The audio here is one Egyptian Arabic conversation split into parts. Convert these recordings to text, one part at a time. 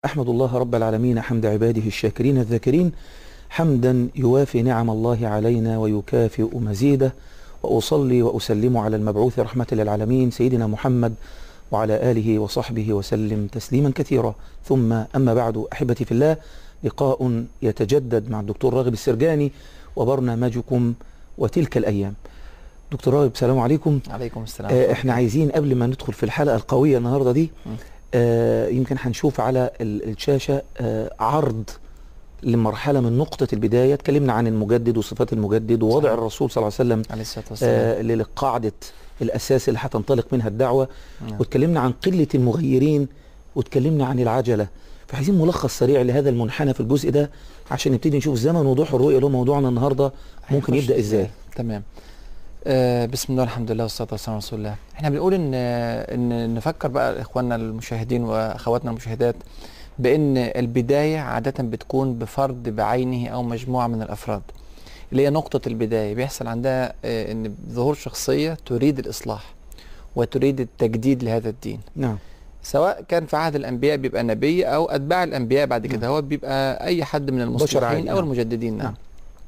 أحمد الله رب العالمين حمد عباده الشاكرين الذاكرين حمدا يوافي نعم الله علينا ويكافئ مزيده وأصلي وأسلم على المبعوث رحمة للعالمين سيدنا محمد وعلى آله وصحبه وسلم تسليما كثيرا ثم أما بعد أحبتي في الله لقاء يتجدد مع الدكتور راغب السرجاني وبرنامجكم وتلك الأيام دكتور راغب السلام عليكم عليكم السلام آه احنا عايزين قبل ما ندخل في الحلقة القوية النهاردة دي م. آه يمكن هنشوف على ال- الشاشة آه عرض لمرحلة من نقطة البداية اتكلمنا عن المجدد وصفات المجدد ووضع صحيح. الرسول صلى الله عليه وسلم عليه الصلاه والسلام آه لقاعدة الأساس اللي هتنطلق منها الدعوة نعم. واتكلمنا عن قلة المغيرين واتكلمنا عن العجلة فعايزين ملخص سريع لهذا المنحنى في الجزء ده عشان نبتدي نشوف زمن وضوح الرؤية اللي هو موضوعنا النهاردة ممكن هيخش يبدأ ازاي تمام آه بسم الله الحمد لله والصلاه والسلام على رسول الله احنا بنقول ان ان نفكر بقى اخواننا المشاهدين واخواتنا المشاهدات بان البدايه عاده بتكون بفرد بعينه او مجموعه من الافراد اللي هي نقطه البدايه بيحصل عندها آه ان ظهور شخصيه تريد الاصلاح وتريد التجديد لهذا الدين نعم سواء كان في عهد الانبياء بيبقى نبي او اتباع الانبياء بعد كده هو بيبقى اي حد من عادي، المصلحين او نعم. المجددين نعم نعم.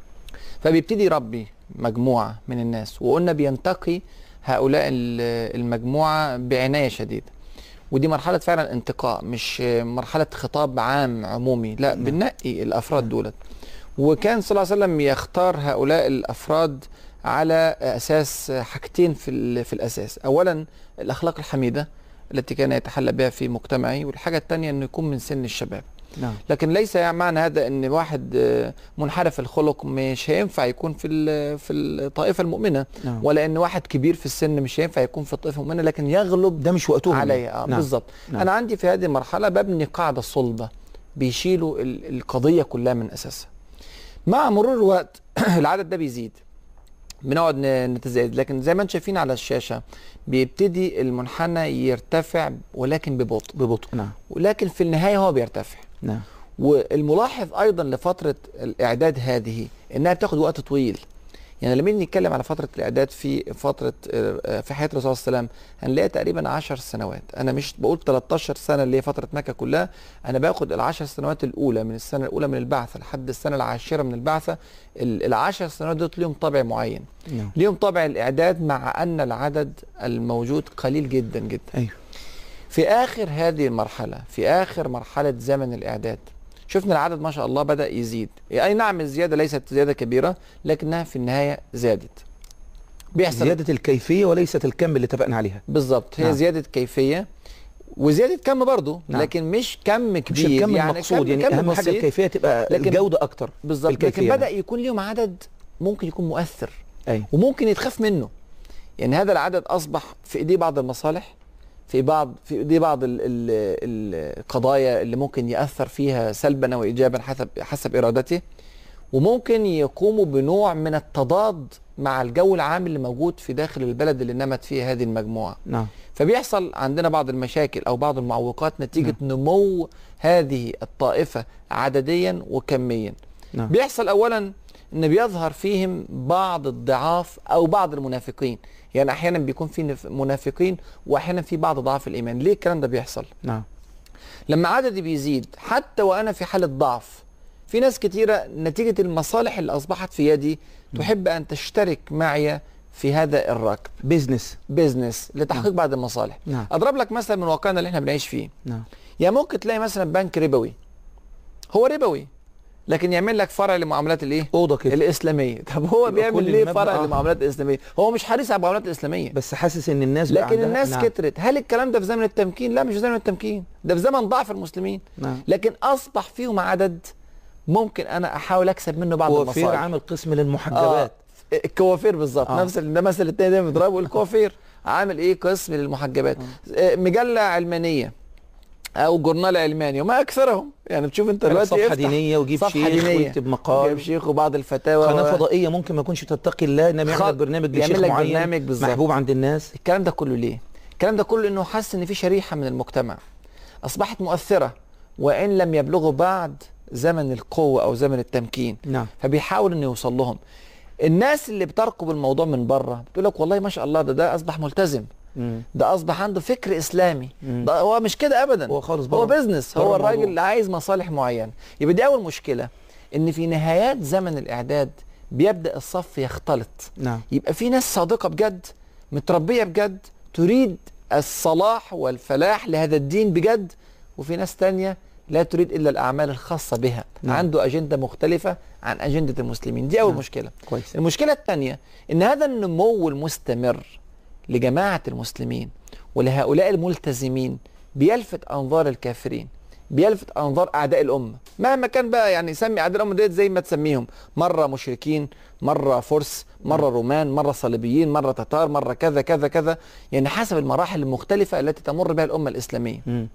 فبيبتدي يربي مجموعه من الناس وقلنا بينتقي هؤلاء ال- المجموعه بعنايه شديده ودي مرحله فعلا انتقاء مش مرحله خطاب عام عمومي لا نعم. بننقي الافراد دولت وكان صلى الله عليه وسلم يختار هؤلاء الافراد على اساس حاجتين في ال- في الاساس اولا الاخلاق الحميده التي كان يتحلى بها في مجتمعه والحاجه الثانيه انه يكون من سن الشباب نعم لكن ليس يعني معنى هذا ان واحد آه، منحرف الخلق مش هينفع يكون في ال- في الطائفه المؤمنه نعم ولا ان واحد كبير في السن مش هينفع يكون في الطائفه المؤمنه لكن يغلب ده مش وقتهم عليها آه نعم. بالظبط نعم. انا عندي في هذه المرحله ببني قاعده صلبه بيشيلوا ال- القضيه كلها من اساسها مع مرور الوقت العدد ده بيزيد بنقعد ن- نتزايد لكن زي ما انتم شايفين على الشاشه بيبتدي المنحنى يرتفع ولكن ببطء ببطء نعم ولكن في النهايه هو بيرتفع نعم والملاحظ ايضا لفتره الاعداد هذه انها بتاخد وقت طويل يعني لما نيجي نتكلم على فتره الاعداد في فتره آه، في حياه الرسول صلى الله عليه وسلم هنلاقي تقريبا 10 سنوات انا مش بقول 13 سنه اللي هي فتره مكه كلها انا باخد العشر سنوات الاولى من السنه الاولى من البعثه لحد السنه العاشره من البعثه ال- العشر سنوات دول ليهم طابع معين نعم ليهم طابع الاعداد مع ان العدد الموجود قليل جدا جدا ايوه في اخر هذه المرحله في اخر مرحله زمن الاعداد شفنا العدد ما شاء الله بدا يزيد اي نعم الزياده ليست زياده كبيره لكنها في النهايه زادت بيحصل زيادة الكيفية وليست الكم اللي اتفقنا عليها بالظبط هي نعم. زياده كيفيه وزياده كم برضه نعم. لكن مش كم مش كبير الكم يعني المقصود كم يعني كم اهم حاجة بسيط. الكيفية تبقى لكن- الجودة اكتر بالظبط لكن الكيفية بدا نعم. يكون ليهم عدد ممكن يكون مؤثر ايوه وممكن يتخاف منه يعني هذا العدد اصبح في ايديه بعض المصالح في بعض في ايديه بعض ال ال القضايا اللي ممكن ياثر فيها سلبا او ايجابا حسب حسب ارادته وممكن يقوموا بنوع من التضاد مع الجو العام اللي موجود في داخل البلد اللي نمت فيه هذه المجموعه نعم فبيحصل عندنا بعض المشاكل او بعض المعوقات نتيجه نمو هذه الطائفه عدديا وكميا نعم بيحصل اولا ان بيظهر فيهم بعض الضعاف او بعض المنافقين يعني احيانا بيكون في نف- منافقين واحيانا في بعض ضعف الايمان ليه الكلام ده بيحصل نعم لما عددي بيزيد حتى وانا في حاله ضعف في ناس كتيره نتيجه المصالح اللي اصبحت في يدي تحب ان تشترك معي في هذا الركب بيزنس بيزنس لتحقيق بعض المصالح نعم اضرب لك مثلا من واقعنا اللي احنا بنعيش فيه نعم يعني ممكن تلاقي مثلا بنك ربوي هو ربوي لكن يعمل لك فرع لمعاملات الايه اوضه كده الاسلاميه طب هو يبقى بيعمل كل ليه المبنى- فرع آه. للمعاملات الاسلاميه هو مش حريص على المعاملات الاسلاميه بس حاسس ان الناس بقى لكن عندها- الناس نعم. كترت هل الكلام ده في زمن التمكين لا مش في زمن التمكين ده في زمن ضعف المسلمين نعم لكن اصبح فيهم عدد ممكن انا احاول اكسب منه بعض وفير المصالح عامل قسم للمحجبات آه الكوافير بالظبط آه. آه. نفس ده مثل التاني دايما بيضربه الكوافير عامل ايه قسم للمحجبات آه مجله علمانيه او جورنال علماني وما اكثرهم يعني بتشوف انت دلوقتي صفحة افتح دينية وجيب صفحة شيخ دينية. ويكتب مقال جايب شيخ وبعض الفتاوى قناة و- فضائية ممكن ما يكونش تتقي الله انما يعمل خ- لك برنامج يعمل لشيخ لك معين برنامج بالظبط. محبوب عند الناس الكلام ده كله ليه؟ الكلام ده كله انه حس ان في شريحه من المجتمع اصبحت مؤثره وان لم يبلغوا بعد زمن القوه او زمن التمكين نعم فبيحاول انه يوصل لهم الناس اللي بترقب الموضوع من بره بتقول لك والله ما شاء الله ده ده اصبح ملتزم مم. ده اصبح عنده فكر اسلامي مم. ده هو مش كده ابدا هو خالص هو بره- بيزنس بره هو الموضوع. الراجل اللي عايز مصالح معينه يبقى دي اول مشكله ان في نهايات زمن الاعداد بيبدا الصف يختلط نعم يبقى في ناس صادقه بجد متربيه بجد تريد الصلاح والفلاح لهذا الدين بجد وفي ناس تانية لا تريد الا الاعمال الخاصه بها نعم. عنده اجنده مختلفه عن اجنده المسلمين دي اول نعم. مشكله كويس المشكلة الثانية إن هذا النمو المستمر لجماعة المسلمين ولهؤلاء الملتزمين بيلفت أنظار الكافرين بيلفت أنظار أعداء الأمة مهما كان بقى يعني سمي أعداء الأمة ديت زي ما تسميهم مرة مشركين مرة فرس مرة رومان مرة صليبيين مرة تتار مرة كذا كذا كذا يعني حسب المراحل المختلفة التي تمر بها الأمة الإسلامية مم.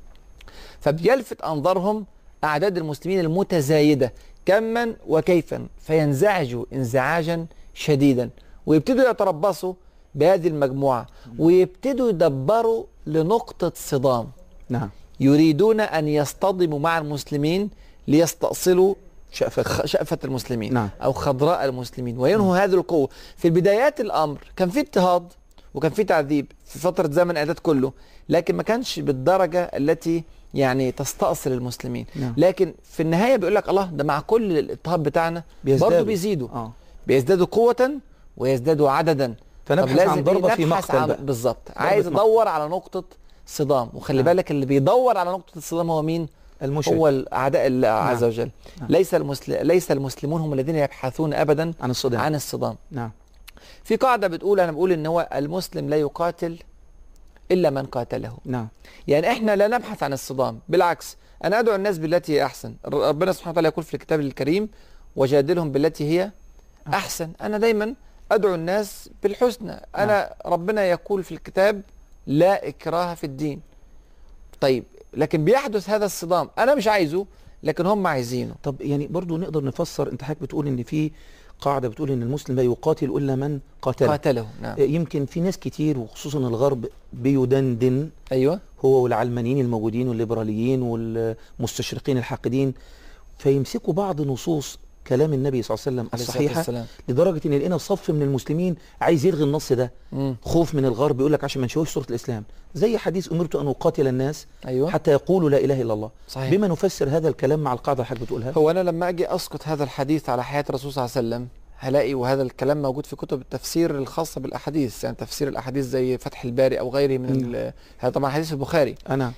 فبيلفت انظارهم اعداد المسلمين المتزايده كما وكيفا فينزعجوا انزعاجا شديدا ويبتدوا يتربصوا بهذه المجموعه ويبتدوا يدبروا لنقطه صدام نعم يريدون ان يصطدموا مع المسلمين ليستأصلوا شأفة خ- شأفة المسلمين نعم. أو خضراء المسلمين وينهوا هذه القوة في بدايات الأمر كان في اضطهاد وكان في تعذيب في فترة زمن إعداد كله لكن ما كانش بالدرجة التي يعني تستأصل المسلمين نعم. لكن في النهاية بيقول لك الله ده مع كل الاضطهاد بتاعنا بيزدادوا. برضه بيزيدوا اه بيزدادوا قوة ويزدادوا عددا فنبحث طب عن ضربة في نبحث مقتل عن- بقى. بالظبط ضربة عايز مقتل. ادور على نقطة صدام وخلي نعم. بالك اللي بيدور على نقطة الصدام هو مين؟ المشرك هو الاعداء الله عز نعم. وجل نعم. ليس المسل... ليس المسلمون هم الذين يبحثون ابدا عن الصدام عن الصدام نعم في قاعده بتقول انا بقول ان هو المسلم لا يقاتل الا من قاتله نعم يعني احنا لا نبحث عن الصدام بالعكس انا ادعو الناس بالتي هي احسن ر- ربنا سبحانه وتعالى يقول في الكتاب الكريم وجادلهم بالتي هي احسن انا دايما ادعو الناس بالحسنى انا ربنا يقول في الكتاب لا اكراه في الدين طيب لكن بيحدث هذا الصدام انا مش عايزه لكن هم عايزينه طب يعني برضو نقدر نفسر انت حضرتك بتقول ان في قاعده بتقول ان المسلم لا يقاتل الا من قاتله قاتله نعم آه، يمكن في ناس كتير وخصوصا الغرب بيدندن ايوه هو والعلمانيين الموجودين والليبراليين والمستشرقين الحاقدين فيمسكوا بعض نصوص كلام النبي صلى الله عليه وسلم عليه الصلاة الصحيحه والسلام. لدرجه ان لقينا صف من المسلمين عايز يلغي النص ده مم. خوف من الغرب يقول لك عشان ما نشوفش صوره الاسلام زي حديث امرت ان اقاتل الناس ايوه حتى يقولوا لا اله الا الله صحيح بما نفسر هذا الكلام مع القاعده اللي حضرتك بتقولها هو انا لما اجي اسقط هذا الحديث على حياه الرسول صلى الله عليه وسلم هلاقي وهذا الكلام موجود في كتب التفسير الخاصه بالاحاديث يعني تفسير الاحاديث زي فتح الباري او غيره من مم. ال- هذا طبعا حديث البخاري انا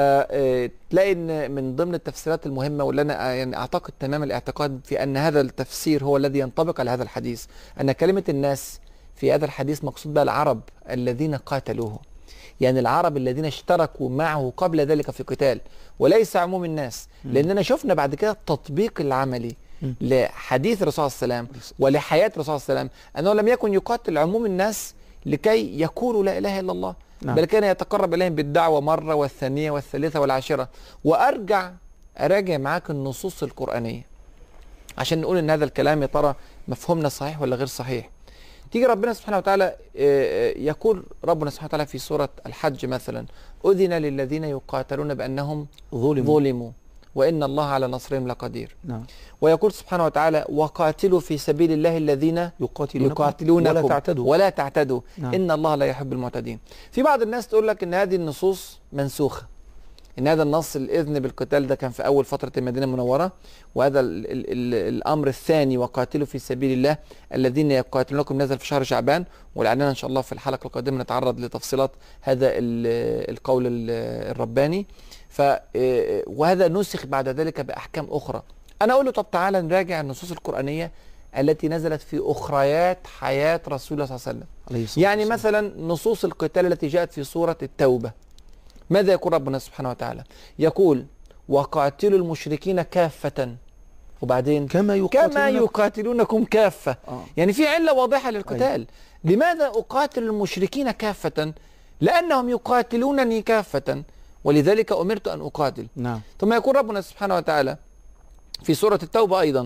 فتلاقي ان من ضمن التفسيرات المهمه واللي انا آه، يعني اعتقد تمام الاعتقاد في ان هذا التفسير هو الذي ينطبق على هذا الحديث ان كلمه الناس في هذا الحديث مقصود بها العرب الذين قاتلوه يعني العرب الذين اشتركوا معه قبل ذلك في قتال وليس عموم الناس لاننا شفنا بعد كده التطبيق العملي مم. لحديث الرسول صلى الله عليه وسلم ولحياه الرسول صلى الله عليه وسلم انه لم يكن يقاتل عموم الناس لكي يقولوا لا اله الا الله نعم. بل كان يتقرب اليهم بالدعوه مره والثانيه والثالثه والعاشره وارجع اراجع معاك النصوص القرانيه عشان نقول ان هذا الكلام يا ترى مفهومنا صحيح ولا غير صحيح تيجي ربنا سبحانه وتعالى آه، آه، يقول ربنا سبحانه وتعالى في سوره الحج مثلا اذن للذين يقاتلون بانهم ظلم ظلموا وان الله على نصرهم لقدير نعم ويقول سبحانه وتعالى وقاتلوا في سبيل الله الذين يقاتلونكم يقاتلونكم ولا تعتدوا ولا تعتدوا نعم. ان الله لا يحب المعتدين في بعض الناس تقول لك ان هذه النصوص منسوخه ان هذا النص الاذن بالقتال ده كان في اول فتره المدينه المنوره وهذا ال ال ال الامر الثاني وقاتلوا في سبيل الله الذين يقاتلونكم نزل في شهر شعبان ولعلنا ان شاء الله في الحلقه القادمه نتعرض لتفصيلات هذا ال- القول ال- الرباني ف آه، وهذا نسخ بعد ذلك باحكام اخرى انا اقول له طب تعالى نراجع النصوص القرانيه التي نزلت في اخريات حياه رسول الله صلى الله عليه وسلم عليه الصلاة يعني والسلام. مثلا نصوص القتال التي جاءت في سورة التوبة ماذا يقول ربنا سبحانه وتعالى يقول وقاتلوا المشركين كافة وبعدين كما كما يقاتلونكم يقاتلونكم كافة آه. يعني في علة واضحة للقتال لماذا أقاتل المشركين كافة لأنهم يقاتلونني كافة ولذلك أمرت أن أقاتل نعم ثم يقول ربنا سبحانه وتعالى في سورة التوبة أيضا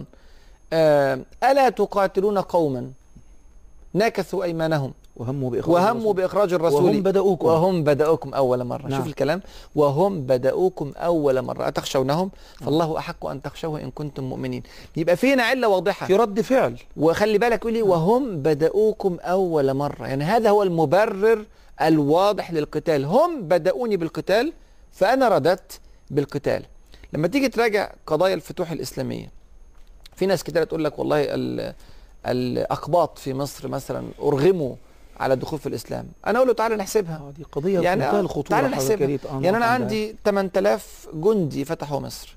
آه ألا تقاتلون قوما نكثوا أيمانهم وهموا بإخراج وهموا الرسول. بإخراج الرسول وهم بدأوكم وهم بدأوكم أول مرة نعم. شوف الكلام وهم بدأوكم أول مرة أتخشونهم فالله أحق أن تخشوه إن كنتم مؤمنين يبقى فينا علة واضحة في رد فعل وخلي بالك يقول لي وهم بدأوكم أول مرة يعني هذا هو المبرر الواضح للقتال هم بدأوني بالقتال فأنا رددت بالقتال لما تيجي تراجع قضايا الفتوح الإسلامية في ناس كتير تقول لك والله ال- الأقباط في مصر مثلا أرغموا على الدخول في الإسلام أنا أقول له تعالى نحسبها آه، دي قضيه يعني في منتهى آه، الخطوره تعالى حضرتك نحسبها. يا ريت، آه، يعني أنا نقف عندها. عندي 8000 جندي فتحوا مصر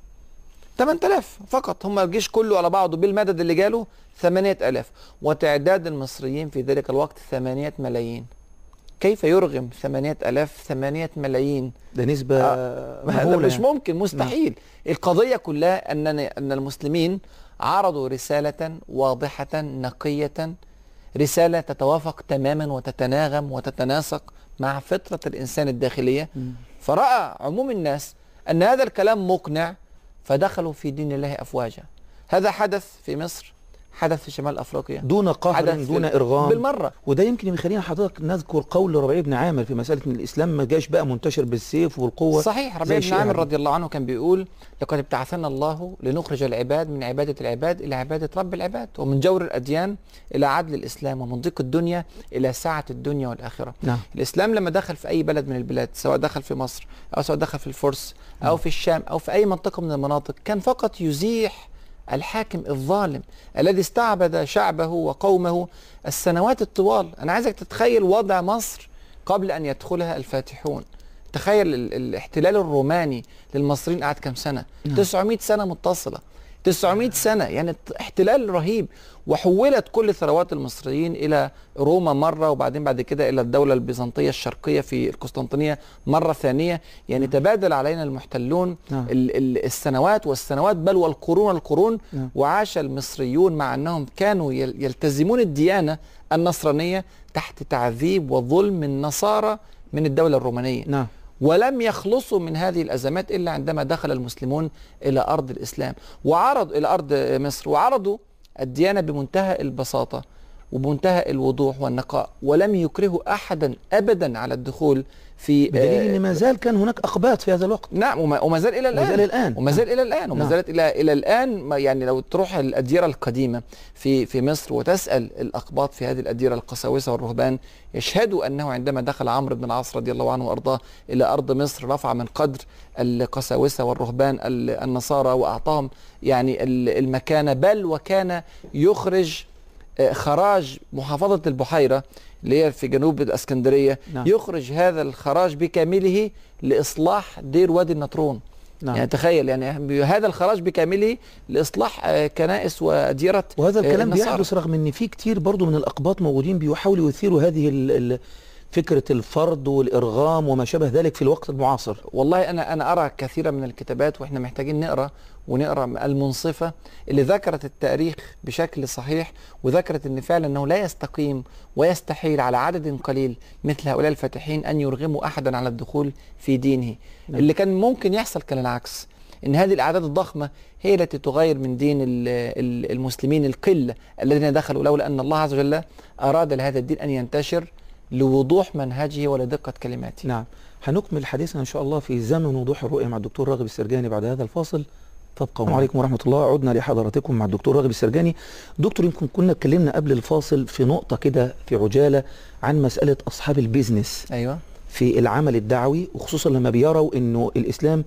8000 فقط هم الجيش كله على بعضه بالمدد اللي جاله 8000 وتعداد المصريين في ذلك الوقت 8 ملايين كيف يرغم 8000 8 ملايين ده نسبه هذا مهوله مش يعني. ممكن مستحيل القضية كلها أن أن المسلمين عرضوا رسالة واضحة نقية رسالة تتوافق تماما وتتناغم وتتناسق مع فطرة الإنسان الداخلية مم. فرأى عموم الناس أن هذا الكلام مقنع فدخلوا في دين الله أفواجا هذا حدث في مصر حدث في شمال أفريقيا دون قهر حدث في دون ال- ارغام بالمرة وده يمكن يخلينا حضرتك نذكر قول ربيع بن عامر في مساله ان الاسلام ما جاش بقى منتشر بالسيف والقوه صحيح زي ربيع بن الشيعة عامر دي. رضي الله عنه كان بيقول لقد ابتعثنا الله لنخرج العباد من عبادة العباد إلى عبادة رب العباد ومن جور الأديان إلى عدل الإسلام ومن ضيق الدنيا إلى سعة الدنيا والآخرة نعم الإسلام لما دخل في أي بلد من البلاد سواء دخل في مصر أو سواء دخل في الفرس أو في الشام أو في أي منطقة من المناطق كان فقط يزيح الحاكم الظالم الذي استعبد شعبه وقومه السنوات الطوال أنا عايزك تتخيل وضع مصر قبل أن يدخلها الفاتحون تخيل ال- الاحتلال الروماني للمصريين قعد كام سنة نعم. 900 سنة متصلة 900 سنة يعني احتلال رهيب وحولت كل ثروات المصريين إلى روما مرة وبعدين بعد كده إلى الدولة البيزنطية الشرقية في القسطنطينية مرة ثانية يعني تبادل علينا المحتلون نعم. ال- ال- السنوات والسنوات بل والقرون القرون نعم. وعاش المصريون مع أنهم كانوا يل- يلتزمون الديانة النصرانية تحت تعذيب وظلم النصارى من الدولة الرومانية نعم ولم يخلصوا من هذه الأزمات إلا عندما دخل المسلمون إلى أرض الإسلام وعرض إلى أرض مصر وعرضوا الديانة بمنتهى البساطة وبمنتهى الوضوح والنقاء ولم يكرهوا أحدا أبدا على الدخول في بدليل آه، ان ما زال كان هناك اقباط في هذا الوقت نعم وما, وما زال الى الان وما زال الآن. وما زال الى الان وما نعم. زالت الى الى الان ما يعني لو تروح الاديره القديمه في في مصر وتسال الاقباط في هذه الاديره القساوسه والرهبان يشهدوا انه عندما دخل عمرو بن العاص رضي الله عنه وارضاه الى ارض مصر رفع من قدر القساوسه والرهبان ال- النصارى واعطاهم يعني ال- المكانه بل وكان يخرج آه، خراج محافظه البحيره اللي هي في جنوب الاسكندريه نعم. يخرج هذا الخراج بكامله لاصلاح دير وادي النطرون نعم يعني تخيل يعني هذا الخراج بكامله لاصلاح آه، كنائس واديره وهذا آه، الكلام النصارى. بيحدث رغم ان في كتير برضو من الاقباط موجودين بيحاولوا يثيروا هذه ال- ال- فكره الفرض والارغام وما شابه ذلك في الوقت المعاصر والله انا انا ارى كثيرا من الكتابات واحنا محتاجين نقرا ونقرا المنصفه اللي ذكرت التاريخ بشكل صحيح وذكرت ان فعلا انه لا يستقيم ويستحيل على عدد قليل مثل هؤلاء الفاتحين ان يرغموا احدا على الدخول في دينه نعم. اللي كان ممكن يحصل كان العكس ان هذه الاعداد الضخمه هي التي تغير من دين ال- ال- المسلمين القله الذين دخلوا لولا ان الله عز وجل اراد لهذا الدين ان ينتشر لوضوح منهجه ولدقه كلماته نعم هنكمل حديثنا ان شاء الله في زمن وضوح الرؤيه مع الدكتور راغب السرجاني بعد هذا الفاصل فابقوا السلام عليكم ورحمه الله عدنا لحضراتكم مع الدكتور راغب السرجاني دكتور يمكن كنا اتكلمنا قبل الفاصل في نقطه كده في عجاله عن مساله اصحاب البيزنس ايوه في العمل الدعوي وخصوصا لما بيروا انه الاسلام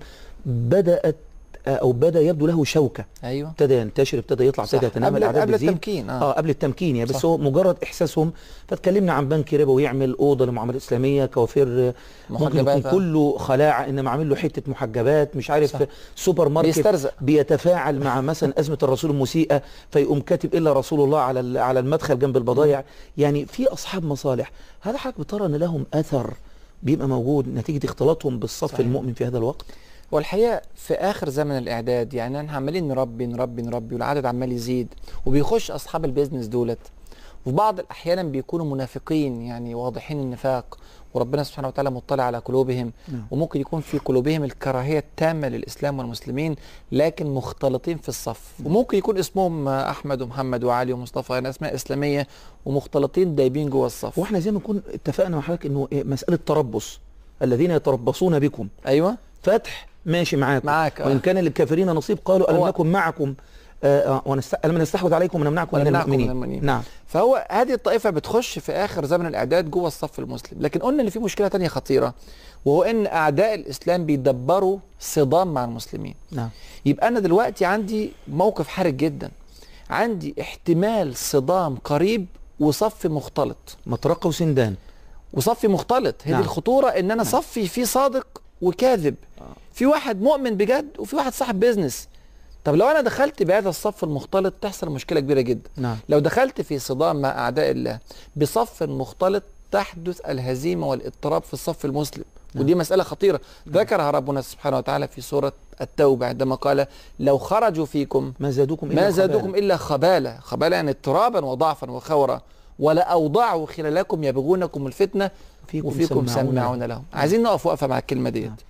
بدات او بدا يبدو له شوكه ايوه ابتدى ينتشر ابتدى يطلع صح. ابتدى يتنامى قبل الاعداد قبل بتزيد. التمكين اه اه قبل التمكين يعني بس صح. هو مجرد احساسهم فاتكلمنا عن بنك ربوي يعمل اوضه للمعاملات الاسلاميه كوافير آه، ممكن يكون محجبات آه. كله خلاعه انما عامل له حته محجبات مش عارف صح. سوبر ماركت بيسترزق بيتفاعل مع مثلا ازمه الرسول المسيئه فيقوم كاتب الا رسول الله على ال- على المدخل جنب البضائع يعني في اصحاب مصالح هذا حضرتك بترى ان لهم اثر بيبقى موجود نتيجه اختلاطهم بالصف صحيح. المؤمن في هذا الوقت والحقيقه في اخر زمن الاعداد يعني احنا عمالين نربي نربي نربي والعدد عمال يزيد وبيخش اصحاب البيزنس دولت وفي بعض الاحيان بيكونوا منافقين يعني واضحين النفاق وربنا سبحانه وتعالى مطلع على قلوبهم نعم. وممكن يكون في قلوبهم الكراهيه التامه للاسلام والمسلمين لكن مختلطين في الصف وممكن يكون اسمهم احمد ومحمد وعلي ومصطفى يعني اسماء اسلاميه ومختلطين دايبين جوه الصف واحنا زي ما نكون اتفقنا مع حضرتك انه إيه، مساله تربص الذين يتربصون بكم ايوه فتح ماشي معاكم معاك آه. وان كان للكافرين نصيب قالوا الم هو- نكن معكم آه آه ونست... لما نستحوذ عليكم ونمنعكم من ونمنعكم من المؤمنين المؤمنين. نعم فهو هذه الطائفه بتخش في اخر زمن الاعداد جوه الصف المسلم لكن قلنا ان في مشكله تانية خطيره وهو ان اعداء الاسلام بيدبروا صدام مع المسلمين نعم يبقى انا دلوقتي عندي موقف حرج جدا عندي احتمال صدام قريب وصف مختلط مطرقه وسندان وصفي مختلط هي نعم. دي الخطوره ان انا صفي فيه صادق وكاذب في واحد مؤمن بجد وفي واحد صاحب بيزنس طب لو انا دخلت بهذا الصف المختلط تحصل مشكله كبيره جدا نعم لو دخلت في صدام مع اعداء الله بصف مختلط تحدث الهزيمه والاضطراب في الصف المسلم ودي مسألة خطيرة ذكرها ربنا سبحانه وتعالى في سورة التوبة عندما قال لو خرجوا فيكم ما زادوكم إلا ما خبالا. زادوكم إلا خبالة خبالة يعني اضطرابا وضعفا وخورا ولا أوضعوا خلالكم يبغونكم الفتنة فيكم وفيكم سماعون سماعون لهم عايزين نقف وقفة مع الكلمة ديت نعم.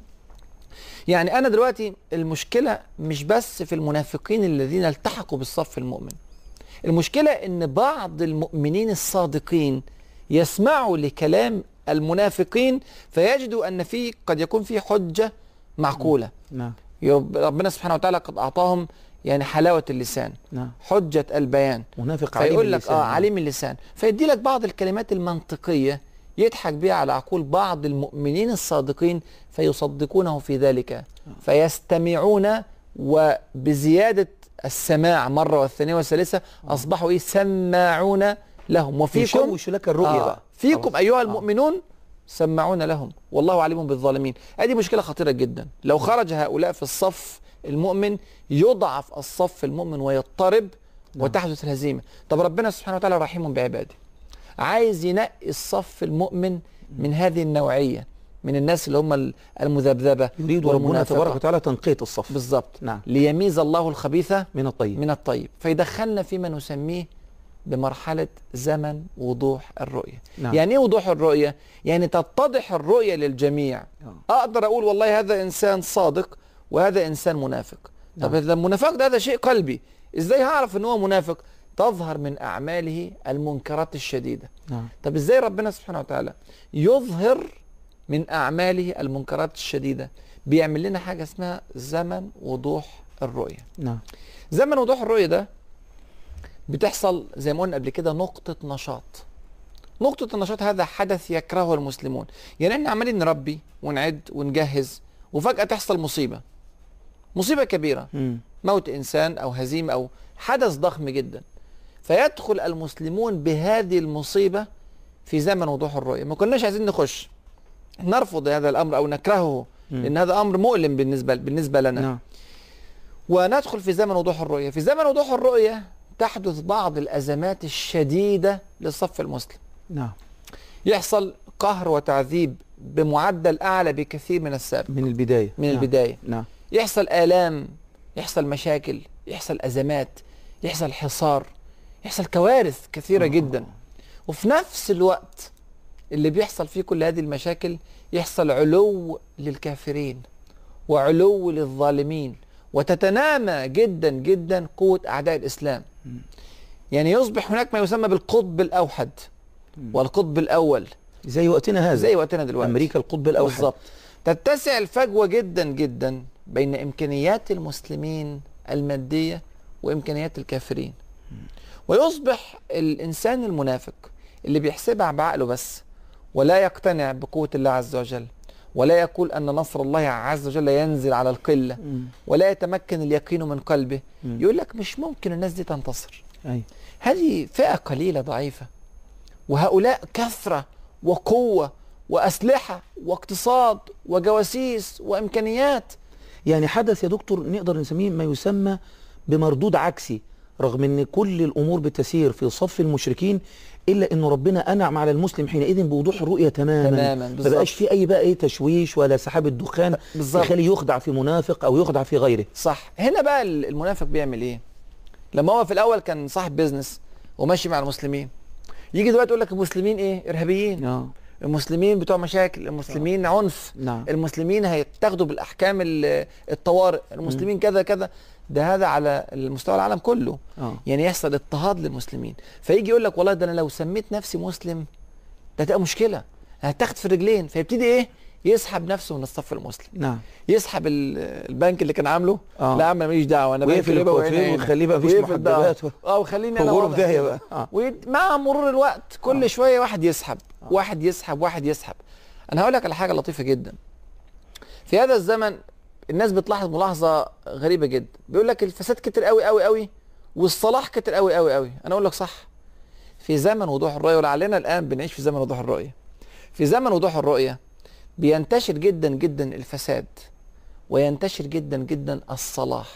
يعني أنا دلوقتي المشكلة مش بس في المنافقين الذين التحقوا بالصف المؤمن المشكلة إن بعض المؤمنين الصادقين يسمعوا لكلام المنافقين فيجدوا أن في قد يكون في حجة معقولة نعم يب- ربنا سبحانه وتعالى قد أعطاهم يعني حلاوة اللسان نعم حجة البيان منافق عليم فيقول لك اللسان. اه عليم اللسان فيدي لك بعض الكلمات المنطقيه يضحك بها على عقول بعض المؤمنين الصادقين فيصدقونه في ذلك فيستمعون وبزياده السماع مره والثانيه والثالثه اصبحوا ايه سماعون لهم وفيكم يشوش لك الرؤية آه بقى فيكم خلاص. ايها آه. المؤمنون سمعون لهم والله عليم بالظالمين هذه مشكله خطيره جدا لو خرج هؤلاء في الصف المؤمن يضعف الصف المؤمن ويضطرب نعم. وتحدث الهزيمه طب ربنا سبحانه وتعالى رحيم بعباده عايز ينقي الصف المؤمن من هذه النوعيه من الناس اللي هم ال- المذبذبه يريد ربنا والمنافقة. تبارك وتعالى تنقية الصف بالظبط نعم ليميز الله الخبيث من الطيب من الطيب فيدخلنا فيما نسميه بمرحلة زمن وضوح الرؤية نعم. يعني ايه وضوح الرؤية؟ يعني تتضح الرؤية للجميع آه. أقدر أقول والله هذا إنسان صادق وهذا إنسان منافق طب نعم. إذا المنافق ده هذا شيء قلبي إزاي هعرف إن هو منافق؟ تظهر من أعماله المنكرات الشديدة نعم طب إزاي ربنا سبحانه وتعالى يظهر من أعماله المنكرات الشديدة بيعمل لنا حاجة اسمها زمن وضوح الرؤية نعم زمن وضوح الرؤية ده بتحصل زي ما قلنا قبل كده نقطة نشاط نقطة النشاط هذا حدث يكرهه المسلمون يعني احنا عمالين نربي ونعد ونجهز وفجأة تحصل مصيبة مصيبة كبيرة مم. موت إنسان أو هزيمة أو حدث ضخم جدا فيدخل المسلمون بهذه المصيبة في زمن وضوح الرؤية ما كناش عايزين نخش نرفض هذا الأمر أو نكرهه مم. لأن هذا أمر مؤلم بالنسبة بالنسبة لنا نعم وندخل في زمن وضوح الرؤية في زمن وضوح الرؤية تحدث بعض الأزمات الشديدة للصف المسلم نعم يحصل قهر وتعذيب بمعدل أعلى بكثير من السابق من البداية من نعم. البداية نعم يحصل آلام يحصل مشاكل يحصل أزمات يحصل حصار يحصل كوارث كثيرة آه. جدا وفي نفس الوقت اللي بيحصل فيه كل هذه المشاكل يحصل علو للكافرين وعلو للظالمين وتتنامى جدا جدا قوة أعداء الإسلام يعني يصبح هناك ما يسمى بالقطب الأوحد والقطب الأول زي وقتنا هذا زي وقتنا دلوقتي أمريكا القطب الأوحد بالظبط تتسع الفجوة جدا جدا بين إمكانيات المسلمين المادية وإمكانيات الكافرين ويصبح الإنسان المنافق اللي بيحسبها بعقله بس ولا يقتنع بقوة الله عز وجل ولا يقول أن نصر الله عز وجل ينزل على القلة مم. ولا يتمكن اليقين من قلبه مم. يقول لك مش ممكن الناس دي تنتصر أي هذه فئة قليلة ضعيفة وهؤلاء كثرة وقوة وأسلحة واقتصاد وجواسيس وإمكانيات يعني حدث يا دكتور نقدر نسميه ما يسمى بمردود عكسي رغم ان كل الامور بتسير في صف المشركين الا ان ربنا انعم على المسلم حينئذ بوضوح الرؤيه تماما تماما ما بالظبط بقاش في اي بقى ايه تشويش ولا سحاب الدخان بالظبط يخليه يخدع في منافق او يخدع في غيره صح هنا بقى المنافق بيعمل ايه لما هو في الاول كان صاحب بيزنس وماشي مع المسلمين يجي دلوقتي يقول لك المسلمين ايه ارهابيين اه المسلمين بتوع مشاكل المسلمين عنف نعم المسلمين هيتاخدوا بالاحكام ال- الطوارئ المسلمين كذا كذا ده هذا على المستوى العالم كله اه يعني يحصل اضطهاد للمسلمين فيجي يقول لك والله ده انا لو سميت نفسي مسلم ده تبقى مشكله هتاخد في الرجلين فيبتدي ايه يسحب نفسه من الصف المسلم نعم يسحب ال- البنك اللي كان عامله آه. لا يا عم أنا ماليش دعوه انا بنك ويقفل ربا وعين الكوافير عينك. ويخليه بقى مفيش ويقفل ده. محجبات و- اه وخليني في انا غرف واضح داهية كده. بقى. آه. ومع مرور الوقت كل شويه واحد يسحب واحد يسحب واحد يسحب انا هقول لك على حاجه لطيفه جدا في هذا الزمن الناس بتلاحظ ملاحظه غريبه جدا بيقول لك الفساد كتر قوي قوي قوي والصلاح كتر قوي قوي قوي انا اقول لك صح في زمن وضوح الرؤيه ولعلنا الان بنعيش في زمن وضوح الرؤيه في زمن وضوح الرؤيه بينتشر جدا جدا الفساد وينتشر جدا جدا الصلاح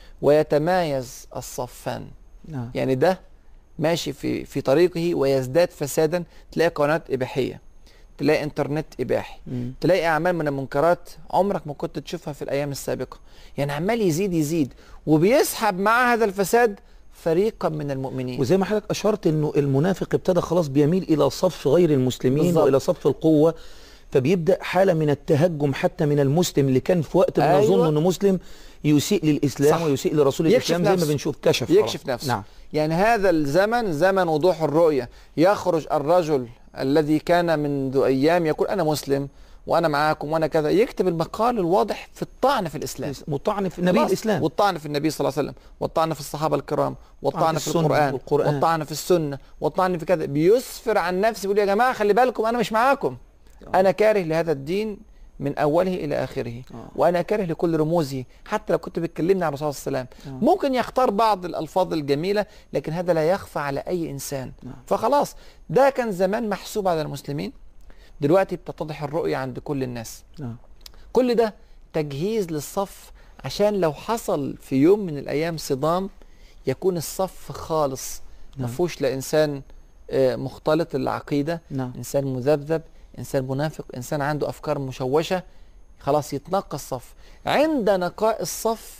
ويتمايز الصفان نعم يعني ده ماشي في في طريقه ويزداد فسادا تلاقي قناه اباحيه تلاقي انترنت اباحي مم. تلاقي اعمال من المنكرات عمرك ما كنت تشوفها في الايام السابقه يعني عمال يزيد يزيد وبيسحب مع هذا الفساد فريقا من المؤمنين وزي ما حضرتك اشرت انه المنافق ابتدى خلاص بيميل الى صف غير المسلمين بالظبط. والى صف القوه فبيبدا حاله من التهجم حتى من المسلم اللي كان في وقت أيوة. بنظن انه مسلم يسيء للاسلام صح. ويسيء لرسول يكشف الاسلام زي نفسه. ما بنشوف كشف يكشف خلاص. نفسه نعم يعني هذا الزمن زمن وضوح الرؤية يخرج الرجل الذي كان منذ أيام يقول أنا مسلم وأنا معاكم وأنا كذا يكتب المقال الواضح في الطعن في الإسلام مطعن في نبي خلاص. الاسلام والطعن في النبي صلى الله عليه وسلم والطعن في الصحابة الكرام والطعن في السنة القرآن والقرآن. والطعن في السنة والطعن في كذا بيسفر عن نفسه بيقول يا جماعة خلي بالكم أنا مش معاكم أنا كاره لهذا الدين من أوله إلى آخره آه. وأنا كاره لكل رموزه حتى لو كنت بتكلمني عن الرسول صلى الله عليه وسلم آه. ممكن يختار بعض الألفاظ الجميلة لكن هذا لا يخفى على أي إنسان نعم. فخلاص ده كان زمان محسوب على المسلمين دلوقتي بتتضح الرؤية عند كل الناس نعم كل ده تجهيز للصف عشان لو حصل في يوم من الايام صدام يكون الصف خالص ما نعم. فيهوش لا انسان آه، مختلط العقيده نعم انسان مذبذب انسان منافق انسان عنده افكار مشوشه خلاص يتنقى الصف عند نقاء الصف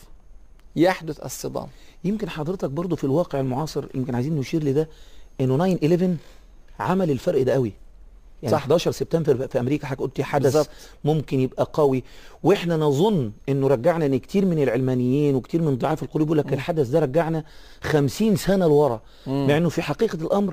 يحدث الصدام يمكن حضرتك برضو في الواقع المعاصر يمكن عايزين نشير لده انه 9 11 عمل الفرق ده قوي يعني صح. صح. 11 سبتمبر في امريكا حضرتك قلت حدث بالظبط. ممكن يبقى قوي واحنا نظن انه رجعنا ان كتير من العلمانيين وكتير من ضعاف القلوب يقول لك الحدث ده رجعنا 50 سنه لورا مم. مع انه في حقيقه الامر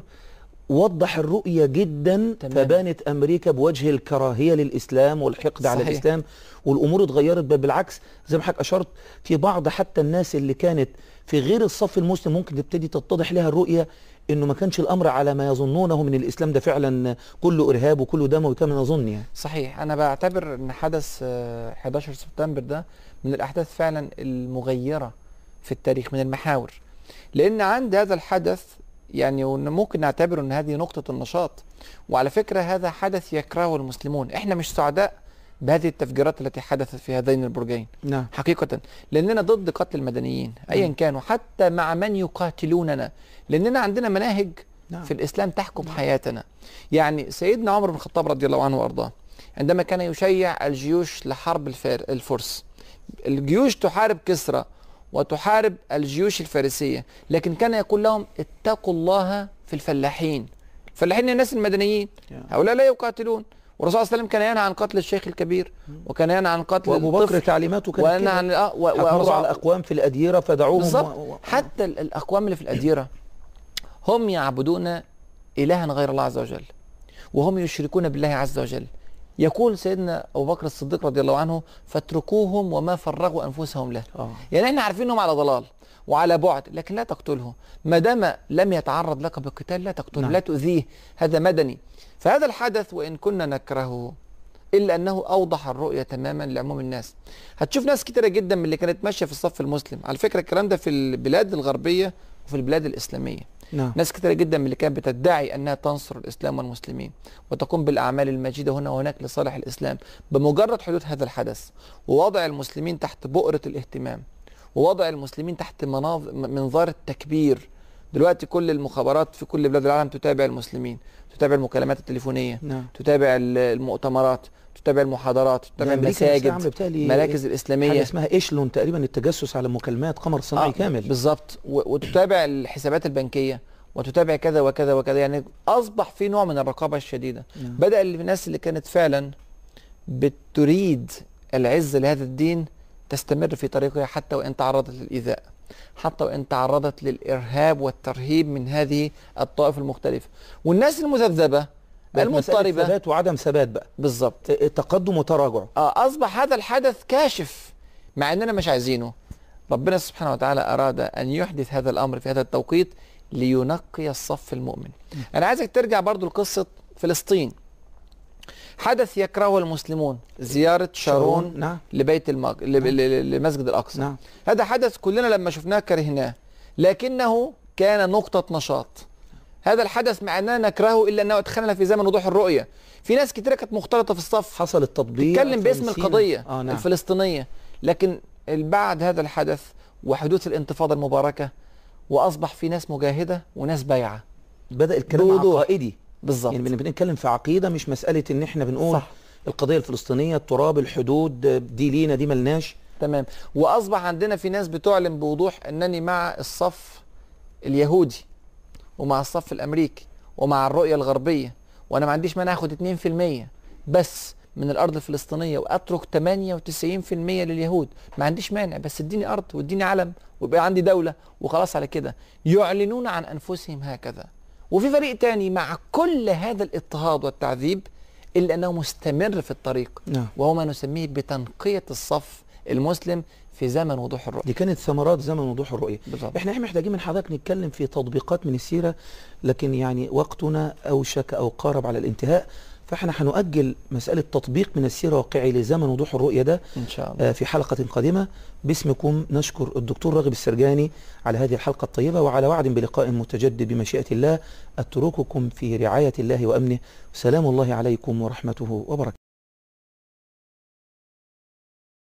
وضح الرؤية جدا تمام. فبانت أمريكا بوجه الكراهية للإسلام والحقد على صحيح. الإسلام والأمور اتغيرت بل بالعكس زي ما حضرتك أشرت في بعض حتى الناس اللي كانت في غير الصف المسلم ممكن تبتدي تتضح لها الرؤية انه ما كانش الامر على ما يظنونه من الاسلام ده فعلا كله ارهاب وكله دموي كما نظن يعني صحيح انا بعتبر ان حدث آه، 11 سبتمبر ده من الاحداث فعلا المغيره في التاريخ من المحاور لان عند هذا الحدث يعني وإن ممكن نعتبر ان هذه نقطه النشاط وعلى فكره هذا حدث يكرهه المسلمون احنا مش سعداء بهذه التفجيرات التي حدثت في هذين البرجين نعم حقيقة لأننا ضد قتل المدنيين أيا نعم. كانوا حتى مع من يقاتلوننا لأننا عندنا مناهج نعم. في الإسلام تحكم حياتنا يعني سيدنا عمر بن الخطاب رضي الله عنه وأرضاه عندما كان يشيع الجيوش لحرب الفار الفرس الجيوش تحارب كسرى وتحارب الجيوش الفارسية لكن كان يقول لهم اتقوا الله في الفلاحين الفلاحين الناس المدنيين هؤلاء لا يقاتلون والرسول صلى الله عليه وسلم كان ينهى عن قتل الشيخ الكبير وكان ينهى عن قتل وابو بكر الطفل تعليماته كانت وينهى كده. عن اه و- هتمروا والرسول- على اقوام في الاديره فدعوهم بالظبط و... و... حتى ال- الاقوام اللي في الاديره هم يعبدون الها غير الله عز وجل وهم يشركون بالله عز وجل يقول سيدنا ابو بكر الصديق رضي الله عنه فاتركوهم وما فرغوا انفسهم له آه. يعني احنا عارفين انهم على ضلال وعلى بعد لكن لا تقتله ما دام لم يتعرض لك بالقتال لا تقتله نعم. لا تؤذيه هذا مدني فهذا الحدث وان كنا نكرهه الا انه اوضح الرؤيه تماما لعموم الناس هتشوف ناس كتيره جدا من اللي كانت ماشيه في الصف المسلم على فكره الكلام ده في البلاد الغربيه وفي البلاد الاسلاميه نعم ناس كتيرة جدا من اللي كانت بتدعي أنها تنصر الإسلام والمسلمين وتقوم بالأعمال المجيدة هنا وهناك لصالح الإسلام بمجرد حدوث هذا الحدث ووضع المسلمين تحت بؤرة الاهتمام ووضع المسلمين تحت مناظ... منظار التكبير دلوقتي كل المخابرات في كل بلاد العالم تتابع المسلمين تتابع المكالمات التليفونية نعم تتابع ال- المحاضرات تتابع المحاضرات تتابع ده أمريكا نفسها عاملة المساجد بتهيألي مراكز حاجه الإسلامية اسمها ايشلون تقريبا التجسس على مكالمات قمر صناعي آه، كامل بالظبط و- وتتابع الحسابات البنكيه وتتابع كذا وكذا وكذا يعني اصبح في نوع من الرقابه الشديده نعم. بدا الناس اللي كانت فعلا بتريد العز لهذا الدين تستمر في طريقها حتى وان تعرضت للايذاء حتى وان تعرضت للارهاب والترهيب من هذه الطائف المختلفه والناس المذبذبه بقت مسألة المضطربة ثبات وعدم ثبات بقى بالظبط ت- تقدم وتراجع آه، اصبح هذا الحدث كاشف مع اننا مش عايزينه ربنا سبحانه وتعالى اراد ان يحدث هذا الامر في هذا التوقيت لينقي الصف المؤمن انا عايزك ترجع برضو لقصه فلسطين حدث يكرهه المسلمون زياره شارون نعم لبيت المق... ل- ل- لمسجد الاقصى نعم هذا حدث كلنا لما شفناه كرهناه لكنه كان نقطة نشاط هذا الحدث مع اننا نكرهه الا انه ادخلنا في زمن وضوح الرؤية في ناس كتيرة كانت مختلطة في الصف حصل التطبيق تتكلم باسم فنسينا. القضية اه نعم الفلسطينية لكن بعد هذا الحدث وحدوث الانتفاضة المباركة واصبح في ناس مجاهدة وناس بايعة بدأ الكلام بوضوح. عقائدي بالظبط يعني بن- بنتكلم في عقيدة مش مسألة ان احنا بنقول صح. القضية الفلسطينية التراب الحدود دي لينا دي ملناش تمام واصبح عندنا في ناس بتعلن بوضوح انني مع الصف اليهودي ومع الصف الامريكي ومع الرؤيه الغربيه وانا ما عنديش مانع اخد 2% بس من الارض الفلسطينيه واترك 98% لليهود ما عنديش مانع بس اديني ارض واديني علم ويبقى عندي دوله وخلاص على كده يعلنون عن انفسهم هكذا وفي فريق تاني مع كل هذا الاضطهاد والتعذيب الا انه مستمر في الطريق نعم وهو ما نسميه بتنقية الصف المسلم في زمن وضوح الرؤية دي كانت ثمرات زمن وضوح الرؤية بالظبط احنا احنا محتاجين من حضرتك نتكلم في تطبيقات من السيرة لكن يعني وقتنا اوشك او قارب على الانتهاء فاحنا هنؤجل مسألة تطبيق من السيرة واقعي لزمن وضوح الرؤية ده إن شاء الله آه، في حلقة قادمة باسمكم نشكر الدكتور راغب السرجاني على هذه الحلقة الطيبة وعلى وعد بلقاء متجدد بمشيئة الله أترككم في رعاية الله وأمنه سلام الله عليكم ورحمته وبركاته